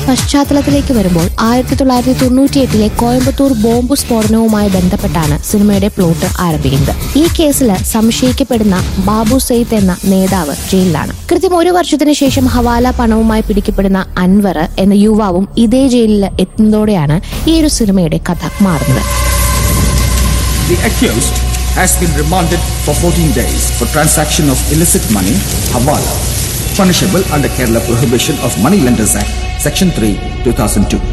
പശ്ചാത്തലത്തിലേക്ക് വരുമ്പോൾ ആയിരത്തി തൊള്ളായിരത്തി തൊണ്ണൂറ്റിയെട്ടിലെ കോയമ്പത്തൂർ ബോംബ് സ്ഫോടനവുമായി ബന്ധപ്പെട്ടാണ് സിനിമയുടെ പ്ലോട്ട് ആരംഭിക്കുന്നത് ഈ കേസിൽ സംശയിക്കപ്പെടുന്ന ബാബു സെയ്ത്ത് എന്ന നേതാവ് ജയിലിലാണ് കൃത്യം ഒരു വർഷത്തിന് ശേഷം ഹവാല പണവുമായി പിടിക്കപ്പെടുന്ന അൻവർ എന്ന യുവാവും ഇതേ ജയിലിൽ എത്തുന്നതോടെയാണ് ഈ ഒരു സിനിമയുടെ കഥ മാറുന്നത് The accused has been remanded for 14 days for transaction of illicit money, hawala, punishable under Kerala Prohibition of Money Lenders Act, Section 3, 2002.